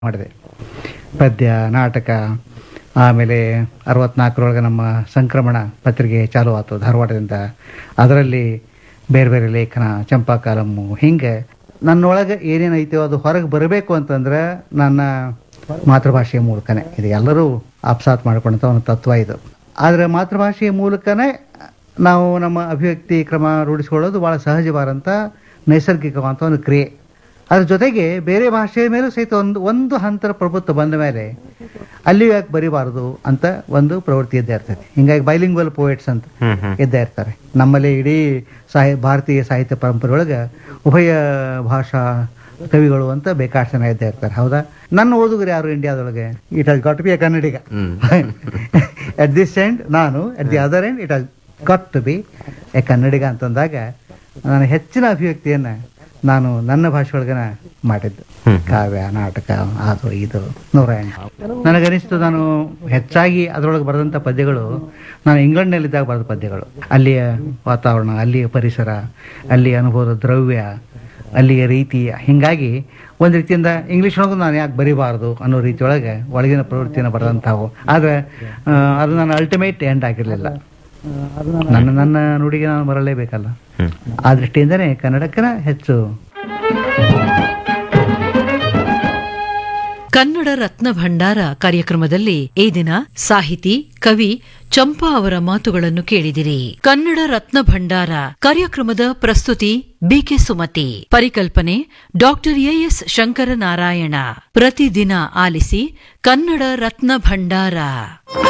ಮಾಡಿದೆ ಪದ್ಯ ನಾಟಕ ಆಮೇಲೆ ಅರವತ್ನಾಲ್ಕರೊಳಗೆ ನಮ್ಮ ಸಂಕ್ರಮಣ ಪತ್ರಿಕೆ ಚಾಲು ಆಯ್ತು ಧಾರವಾಡದಿಂದ ಅದರಲ್ಲಿ ಬೇರೆ ಬೇರೆ ಲೇಖನ ಚಂಪಾ ಕಾಲಮ್ಮು ಹಿಂಗೆ ನನ್ನೊಳಗೆ ಏನೇನೈತೋ ಅದು ಹೊರಗೆ ಬರಬೇಕು ಅಂತಂದ್ರೆ ನನ್ನ ಮಾತೃಭಾಷೆಯ ಮೂಲಕನೇ ಇದು ಎಲ್ಲರೂ ಆಪ್ಸಾತ್ ಮಾಡ್ಕೊಂಡಂಥ ಒಂದು ತತ್ವ ಇದು ಆದರೆ ಮಾತೃಭಾಷೆಯ ಮೂಲಕನೇ ನಾವು ನಮ್ಮ ಅಭಿವ್ಯಕ್ತಿ ಕ್ರಮ ರೂಢಿಸ್ಕೊಳ್ಳೋದು ಭಾಳ ಸಹಜವಾದಂಥ ನೈಸರ್ಗಿಕವಾದಂಥ ಒಂದು ಕ್ರಿಯೆ ಅದ್ರ ಜೊತೆಗೆ ಬೇರೆ ಭಾಷೆಯ ಮೇಲೂ ಸಹಿತ ಒಂದು ಒಂದು ಹಂತರ ಪ್ರಭುತ್ವ ಬಂದ ಮೇಲೆ ಅಲ್ಲಿ ಯಾಕೆ ಬರಿಬಾರದು ಅಂತ ಒಂದು ಪ್ರವೃತ್ತಿ ಇದ್ದೇ ಇರ್ತೈತಿ ಹಿಂಗಾಗಿ ಬೈಲಿಂಗ್ವಲ್ ಪೋಯೆಟ್ಸ್ ಅಂತ ಇದ್ದೇ ಇರ್ತಾರೆ ನಮ್ಮಲ್ಲಿ ಇಡೀ ಸಾಹಿ ಭಾರತೀಯ ಸಾಹಿತ್ಯ ಪರಂಪರೆ ಒಳಗೆ ಉಭಯ ಭಾಷಾ ಕವಿಗಳು ಅಂತ ಬೇಕಾಷ್ಟು ಜನ ಇದ್ದೇ ಇರ್ತಾರೆ ಹೌದಾ ನನ್ನ ಓದುಗರು ಯಾರು ಇಂಡಿಯಾದೊಳಗೆ it has got be a Kannadiga at this end ನಾನು at the other end it has got to be a Kannadiga ಅಂತಂದಾಗ ನಾನು ಹೆಚ್ಚಿನ ಅಭಿವ್ಯಕ್ತಿಯನ್ನ ನಾನು ನನ್ನ ಭಾಷೆ ಒಳಗನ ಮಾಡಿದ್ದು ಕಾವ್ಯ ನಾಟಕ ಅದು ಇದು ನೂರ ಎಂಟು ನನಗನಿಸ್ತು ನಾನು ಹೆಚ್ಚಾಗಿ ಅದರೊಳಗೆ ಬರೆದಂಥ ಪದ್ಯಗಳು ನಾನು ಇಂಗ್ಲೆಂಡ್ನಲ್ಲಿದ್ದಾಗ ಬರೆದ ಪದ್ಯಗಳು ಅಲ್ಲಿಯ ವಾತಾವರಣ ಅಲ್ಲಿಯ ಪರಿಸರ ಅಲ್ಲಿಯ ಅನುಭವದ ದ್ರವ್ಯ ಅಲ್ಲಿಯ ರೀತಿ ಹಿಂಗಾಗಿ ಒಂದು ರೀತಿಯಿಂದ ಇಂಗ್ಲೀಷ್ ಒಳಗೂ ನಾನು ಯಾಕೆ ಬರಿಬಾರ್ದು ಅನ್ನೋ ರೀತಿಯೊಳಗೆ ಒಳಗಿನ ಪ್ರವೃತ್ತಿಯನ್ನು ಬರೆದಂಥವು ಆದರೆ ಆ, ಅದು ನನ್ನ ಅಲ್ಟಿಮೇಟ್ ಎಂಡ್ ಆಗಿರಲಿಲ್ಲ ನನ್ನ ನನ್ನ ನುಡಿಗೆ ನಾನು ಬರಲೇಬೇಕಲ್ಲ ಆ ದೃಷ್ಟಿಯಿಂದನೇ ಕನ್ನಡಕ್ಕನ ಹೆಚ್ಚು ಕನ್ನಡ ರತ್ನ ಭಂಡಾರ ಕಾರ್ಯಕ್ರಮದಲ್ಲಿ ಈ ದಿನ ಸಾಹಿತಿ ಕವಿ ಚಂಪಾ ಅವರ ಮಾತುಗಳನ್ನು ಕೇಳಿದಿರಿ ಕನ್ನಡ ರತ್ನ ಭಂಡಾರ ಕಾರ್ಯಕ್ರಮದ ಪ್ರಸ್ತುತಿ ಬಿಕೆ ಸುಮತಿ ಪರಿಕಲ್ಪನೆ ಡಾಕ್ಟರ್ ಎಎಸ್ ಶಂಕರನಾರಾಯಣ ಪ್ರತಿದಿನ ಆಲಿಸಿ ಕನ್ನಡ ರತ್ನ ಭಂಡಾರ